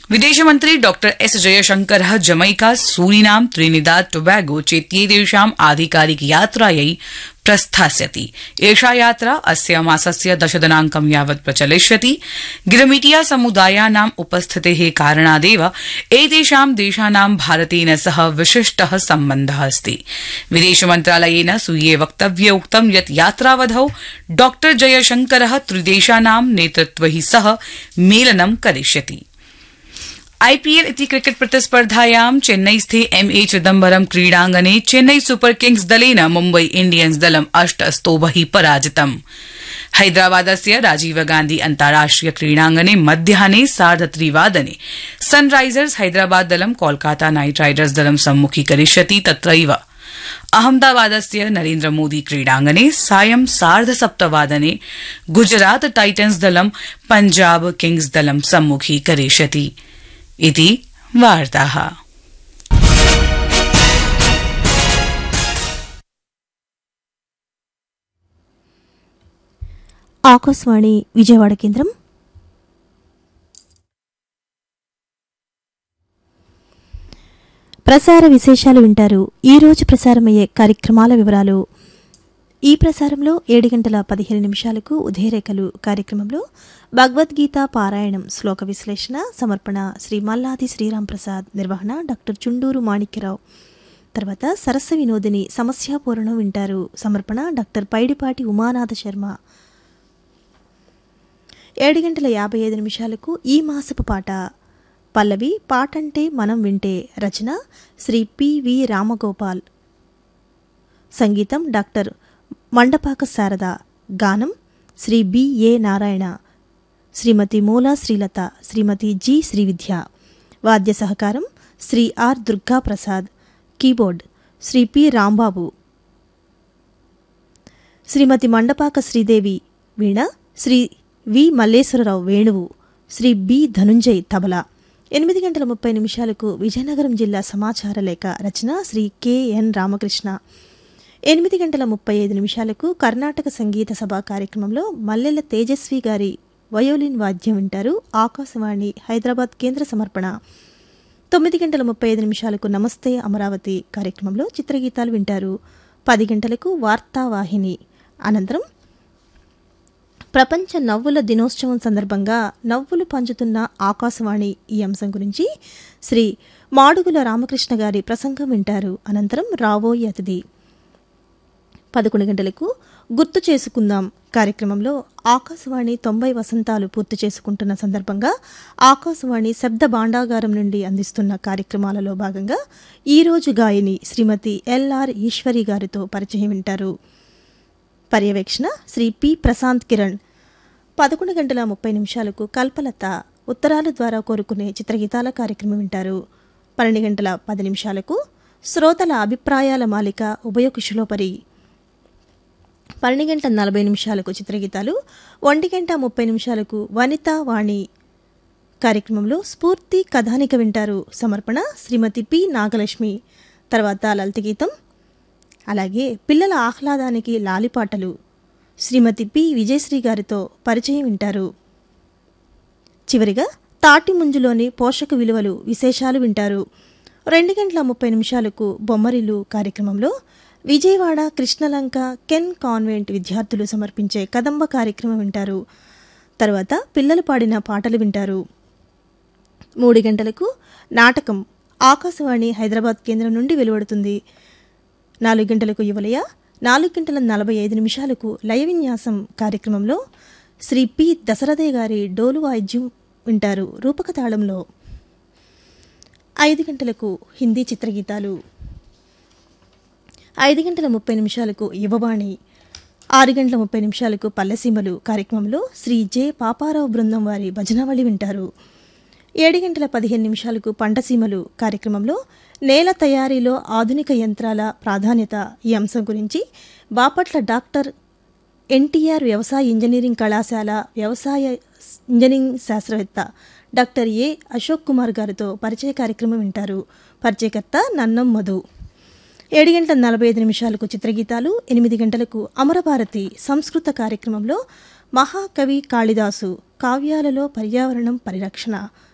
विदेशमन्त्री डॉ S Jaishankar Jamaica Suriname Trinidad Tobago चेत्येतेषाम् आधिकारिक यात्रायै प्रस्थास्यति एषा यात्रा अस्य मासस्य दशदिनाङ्कं यावत् प्रचलिष्यति गिरमिटिया समुदायानाम् उपस्थितेः कारणादेव एतेषां देशानां भारतेन सह विशिष्ट सम्बन्ध अस्ति विदेशमन्त्रालयेन स्वीये वक्तव्ये उक्तं यत् यात्रावधौ डॉ जयशंकर त्रिदेशानां नेतृत्वै सह मेलनं करिष्यति आईपीएल इति क्रिकेट प्रतिस्पर्धायां चेन्नईस्थे एमए चिदम्बरम क्रीडाङ्गणे चेन्नई सुपर किंग्स दलेन मुम्बई इण्डियन्स दलम् अष्ट स्तोभि पराजितम् हैदराबादस्य राजीव गान्धी अन्ताराष्ट्रिय क्रीडाङ्गणे मध्याह्ने सार्धत्रिवादने सनराइजर्स हैदराबाद दलं कोलकाता नाइट राइडर्स दलं सम्मुखीकरिष्यति तत्रैव अहमदाबादस्य नरेन्द्र मोदी क्रीडाङ्गणे सायं सार्धसप्तवादने गुजरात टाइटन्स दलं पञ्जाब किंग्स दलं सम्मुखीकरिष्यति इति वार्ताः ఆకాశవాణి విజయవాడ కేంద్రం ప్రసార విశేషాలు వింటారు ఈ రోజు ప్రసారమయ్యే కార్యక్రమాల వివరాలు ఈ ప్రసారంలో ఏడు గంటల పదిహేను నిమిషాలకు ఉదయరేఖలు కార్యక్రమంలో భగవద్గీత పారాయణం శ్లోక విశ్లేషణ సమర్పణ శ్రీ మల్లాది శ్రీరామ్ ప్రసాద్ నిర్వహణ డాక్టర్ చుండూరు మాణిక్యరావు తర్వాత సరస్వ వినోదిని సమస్యాపూరణం వింటారు సమర్పణ డాక్టర్ పైడిపాటి ఉమానాథ శర్మ ఏడు గంటల యాభై ఐదు నిమిషాలకు ఈ మాసపు పాట పల్లవి పాటంటే మనం వింటే రచన శ్రీ పివి రామగోపాల్ సంగీతం డాక్టర్ మండపాక శారద గానం శ్రీ బిఏ నారాయణ శ్రీమతి మూలా శ్రీలత శ్రీమతి జి శ్రీవిద్య వాద్య సహకారం Sri R Durga Prasad keyboard Sri P Rambabu Srimathi Mandapaka Sridevi వీణ శ్రీ వి మల్లేశ్వరరావు వేణువు శ్రీ బి ధనుంజయ్ తబలా ఎనిమిది గంటల ముప్పై నిమిషాలకు విజయనగరం జిల్లా సమాచార లేఖ రచన శ్రీ కెఎన్ రామకృష్ణ ఎనిమిది గంటల ముప్పై ఐదు నిమిషాలకు కర్ణాటక సంగీత సభ కార్యక్రమంలో మల్లెల తేజస్వి గారి వయోలిన్ వాద్యం వింటారు ఆకాశవాణి హైదరాబాద్ కేంద్ర సమర్పణ తొమ్మిది గంటల ముప్పై ఐదు నిమిషాలకు నమస్తే అమరావతి కార్యక్రమంలో చిత్రగీతాలు వింటారు పది గంటలకు వార్తావాహిని అనంతరం ప్రపంచ నవ్వుల దినోత్సవం సందర్భంగా నవ్వులు పంచుతున్న ఆకాశవాణి ఈ అంశం గురించి శ్రీ మాడుగుల రామకృష్ణ గారి ప్రసంగం వింటారు అనంతరం రావోయి అతిథి పదకొండు గంటలకు గుర్తు చేసుకుందాం కార్యక్రమంలో ఆకాశవాణి తొంభై వసంతాలు పూర్తి చేసుకుంటున్న సందర్భంగా ఆకాశవాణి శబ్ద భాండాగారం నుండి అందిస్తున్న కార్యక్రమాలలో భాగంగా ఈరోజు గాయని శ్రీమతి ఎల్ఆర్ ఈశ్వరి గారితో పరిచయం వింటారు పర్యవేక్షణ శ్రీ పి ప్రశాంత్ కిరణ్ పదకొండు గంటల ముప్పై నిమిషాలకు కల్పలత ఉత్తరాల ద్వారా కోరుకునే చిత్రగీతాల కార్యక్రమం వింటారు పన్నెండు గంటల పది నిమిషాలకు శ్రోతల అభిప్రాయాల మాలిక ఉభయ కుశలోపరి పన్నెండు గంటల నలభై నిమిషాలకు చిత్రగీతాలు ఒంటి గంట ముప్పై నిమిషాలకు వనితా వాణి కార్యక్రమంలో స్ఫూర్తి కథానిక వింటారు సమర్పణ శ్రీమతి పి నాగలక్ష్మి తర్వాత లలిత గీతం అలాగే పిల్లల ఆహ్లాదానికి లాలిపాటలు శ్రీమతి పి విజయశ్రీ గారితో పరిచయం వింటారు చివరిగా తాటి ముంజులోని పోషక విలువలు విశేషాలు వింటారు రెండు గంటల ముప్పై నిమిషాలకు బొమ్మరిల్లు కార్యక్రమంలో విజయవాడ కృష్ణలంక కెన్ కాన్వెంట్ విద్యార్థులు సమర్పించే కదంబ కార్యక్రమం వింటారు తర్వాత పిల్లలు పాడిన పాటలు వింటారు మూడు గంటలకు నాటకం ఆకాశవాణి హైదరాబాద్ కేంద్రం నుండి వెలువడుతుంది నాలుగు గంటలకు యువలయ నాలుగు గంటల నలభై ఐదు నిమిషాలకు లయ విన్యాసం కార్యక్రమంలో శ్రీ పి దశరథయ్య గారి డోలు వాయిద్యం వింటారు రూపక తాళంలో ఐదు గంటలకు హిందీ చిత్రగీతాలు ఐదు గంటల ముప్పై నిమిషాలకు యువవాణి ఆరు గంటల ముప్పై నిమిషాలకు పల్లెసీమలు కార్యక్రమంలో శ్రీ జె పాపారావు బృందం వారి భజనావళి వింటారు ఏడు గంటల పదిహేను నిమిషాలకు పంటసీమలు కార్యక్రమంలో నేల తయారీలో ఆధునిక యంత్రాల ప్రాధాన్యత ఈ అంశం గురించి బాపట్ల డాక్టర్ ఎన్టీఆర్ వ్యవసాయ ఇంజనీరింగ్ కళాశాల వ్యవసాయ ఇంజనీరింగ్ శాస్త్రవేత్త డాక్టర్ ఏ అశోక్ కుమార్ గారితో పరిచయ కార్యక్రమం వింటారు పరిచయకర్త నన్నం మధు ఏడు గంటల నలభై ఐదు నిమిషాలకు చిత్రగీతాలు ఎనిమిది గంటలకు అమరభారతి సంస్కృత కార్యక్రమంలో మహాకవి కాళిదాసు కావ్యాలలో పర్యావరణం పరిరక్షణ